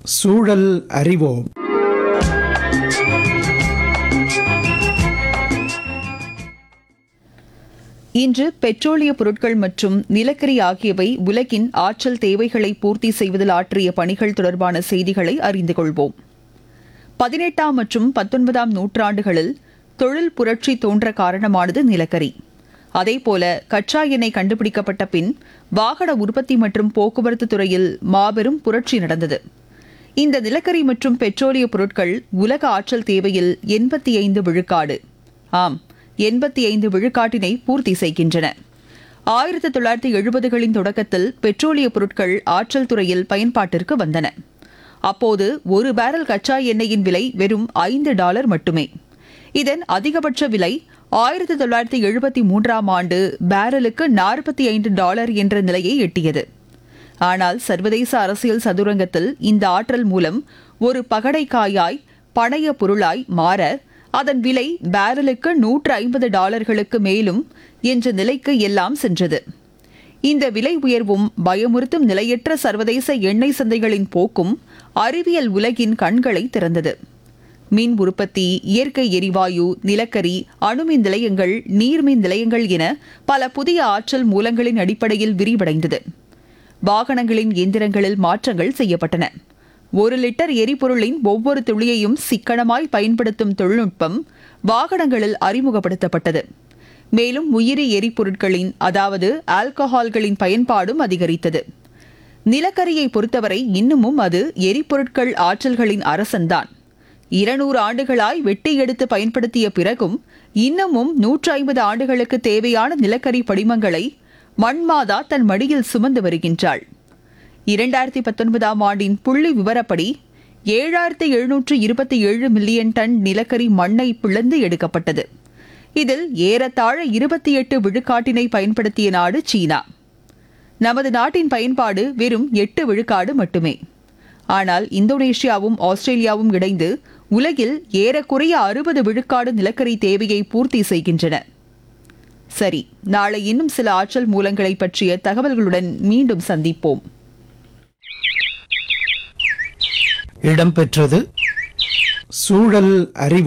சூழல் அறிவோம் இன்று பெட்ரோலிய பொருட்கள் மற்றும் நிலக்கரி ஆகியவை உலகின் ஆற்றல் தேவைகளை பூர்த்தி செய்வதில் ஆற்றிய பணிகள் தொடர்பான செய்திகளை அறிந்து கொள்வோம் பதினெட்டாம் மற்றும் பத்தொன்பதாம் நூற்றாண்டுகளில் தொழில் புரட்சி தோன்ற காரணமானது நிலக்கரி அதேபோல கச்சா எண்ணெய் கண்டுபிடிக்கப்பட்ட பின் வாகன உற்பத்தி மற்றும் போக்குவரத்து துறையில் மாபெரும் புரட்சி நடந்தது இந்த நிலக்கரி மற்றும் பெட்ரோலிய பொருட்கள் உலக ஆற்றல் தேவையில் எண்பத்தி ஐந்து விழுக்காடு ஆம் எண்பத்தி ஐந்து விழுக்காட்டினை பூர்த்தி செய்கின்றன ஆயிரத்தி தொள்ளாயிரத்தி எழுபதுகளின் தொடக்கத்தில் பெட்ரோலிய பொருட்கள் ஆற்றல் துறையில் பயன்பாட்டிற்கு வந்தன அப்போது ஒரு பேரல் கச்சா எண்ணெயின் விலை வெறும் ஐந்து டாலர் மட்டுமே இதன் அதிகபட்ச விலை ஆயிரத்தி தொள்ளாயிரத்தி எழுபத்தி மூன்றாம் ஆண்டு பேரலுக்கு நாற்பத்தி ஐந்து டாலர் என்ற நிலையை எட்டியது ஆனால் சர்வதேச அரசியல் சதுரங்கத்தில் இந்த ஆற்றல் மூலம் ஒரு பகடைக்காயாய் பணைய பொருளாய் மாற அதன் விலை பேரலுக்கு நூற்று ஐம்பது டாலர்களுக்கு மேலும் என்ற நிலைக்கு எல்லாம் சென்றது இந்த விலை உயர்வும் பயமுறுத்தும் நிலையற்ற சர்வதேச எண்ணெய் சந்தைகளின் போக்கும் அறிவியல் உலகின் கண்களை திறந்தது மின் உற்பத்தி இயற்கை எரிவாயு நிலக்கரி அணுமின் நிலையங்கள் நீர்மின் நிலையங்கள் என பல புதிய ஆற்றல் மூலங்களின் அடிப்படையில் விரிவடைந்தது வாகனங்களின் இயந்திரங்களில் மாற்றங்கள் செய்யப்பட்டன ஒரு லிட்டர் எரிபொருளின் ஒவ்வொரு துளியையும் சிக்கனமாய் பயன்படுத்தும் தொழில்நுட்பம் வாகனங்களில் அறிமுகப்படுத்தப்பட்டது மேலும் உயிரி எரிபொருட்களின் அதாவது ஆல்கஹால்களின் பயன்பாடும் அதிகரித்தது நிலக்கரியை பொறுத்தவரை இன்னமும் அது எரிபொருட்கள் ஆற்றல்களின் அரசன்தான் இருநூறு ஆண்டுகளாய் வெட்டி எடுத்து பயன்படுத்திய பிறகும் இன்னமும் நூற்றி ஐம்பது ஆண்டுகளுக்கு தேவையான நிலக்கரி படிமங்களை மண்மாதா தன் மடியில் சுமந்து வருகின்றாள் இரண்டாயிரத்தி பத்தொன்பதாம் ஆண்டின் புள்ளி விவரப்படி ஏழாயிரத்தி எழுநூற்று இருபத்தி ஏழு மில்லியன் டன் நிலக்கரி மண்ணை பிளந்து எடுக்கப்பட்டது இதில் ஏறத்தாழ இருபத்தி எட்டு விழுக்காட்டினை பயன்படுத்திய நாடு சீனா நமது நாட்டின் பயன்பாடு வெறும் எட்டு விழுக்காடு மட்டுமே ஆனால் இந்தோனேஷியாவும் ஆஸ்திரேலியாவும் இணைந்து உலகில் ஏறக்குறைய அறுபது விழுக்காடு நிலக்கரி தேவையை பூர்த்தி செய்கின்றன சரி நாளை இன்னும் சில ஆற்றல் மூலங்களை பற்றிய தகவல்களுடன் மீண்டும் சந்திப்போம் இடம்பெற்றது சூழல் அறிவோம்